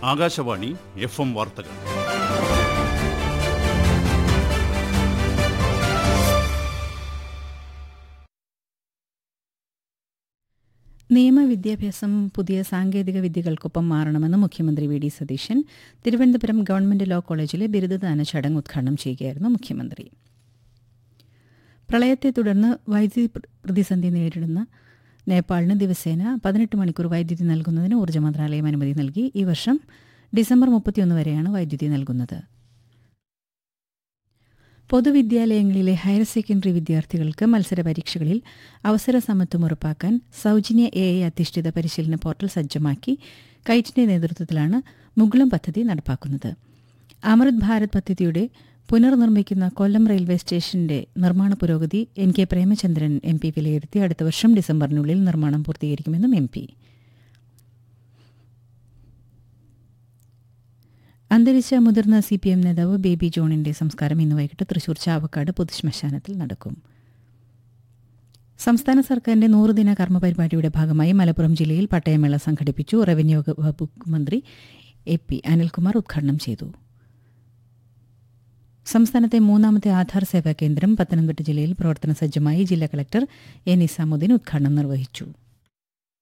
Akashvani F M വാർത്തകൾ നിയമവിദ്യാഭ്യാസം പുതിയ സാങ്കേതിക വിദ്യകൾക്കൊപ്പം മാറണമെന്ന് മുഖ്യമന്ത്രി V D Satheesan Thiruvananthapuram government law കോളേജിലെ ബിരുദദാന ചടങ്ങ് ഉദ്ഘാടനം ചെയ്യുകയായിരുന്നു മുഖ്യമന്ത്രി പ്രളയത്തെ തുടർന്ന് വൈദ്യുതി പ്ര- പ്രതിസന്ധി നേരിടുന്ന നേപ്പാളിന് ദിവസേന പതിനെട്ട് മണിക്കൂർ വൈദ്യുതി നൽകുന്നതിന് ഊർജ്ജ മന്ത്രാലയം അനുമതി നൽകി ഈ വർഷം ഡിസംബർ മുപ്പത്തിയൊന്ന് വരെയാണ് വൈദ്യുതി നൽകുന്നത് പൊതുവിദ്യാലയങ്ങളിലെ ഹയർ സെക്കൻഡറി വിദ്യാർത്ഥികൾക്ക് മത്സര പരീക്ഷകളിൽ അവസര സമത്വം ഉറപ്പാക്കാൻ സൗജന്യ എ ഐ അധിഷ്ഠിത പരിശീലന പോർട്ടൽ സജ്ജമാക്കി കൈറ്റിന്റെ നേതൃത്വത്തിലാണ് മുകുളം പദ്ധതി നടപ്പാക്കുന്നത് അമൃത് ഭാരത് പദ്ധതിയുടെ പുനർനിർമ്മിക്കുന്ന കൊല്ലം റെയിൽവേ സ്റ്റേഷന്റെ നിർമ്മാണ പുരോഗതി N K Premachandran M P വിലയിരുത്തി അടുത്ത വർഷം ഡിസംബറിനുള്ളിൽ നിർമ്മാണം പൂർത്തീകരിക്കുമെന്നും എം പി അന്തരിച്ച മുതിർന്ന സി പി എം നേതാവ് ബേബി ജോണിന്റെ സംസ്കാരം ഇന്ന് വൈകിട്ട് തൃശൂർ ചാവക്കാട് പൊതുശ്മശാനത്തിൽ നടക്കും സംസ്ഥാന സർക്കാരിന്റെ നൂറുദിന കർമ്മ പരിപാടിയുടെ ഭാഗമായി മലപ്പുറം ജില്ലയിൽ പട്ടയമേള സംഘടിപ്പിച്ചു റവന്യൂ വകുപ്പ് മന്ത്രി എ പി അനിൽകുമാർ ഉദ്ഘാടനം ചെയ്തു സംസ്ഥാനത്തെ മൂന്നാമത്തെ ആധാർ സേവാ കേന്ദ്രം പത്തനംതിട്ട ജില്ലയിൽ പ്രവർത്തന സജ്ജമായി ജില്ലാ കളക്ടർ എ നിസാമുദ്ദീൻ ഉദ്ഘാടനം നിർവഹിച്ചു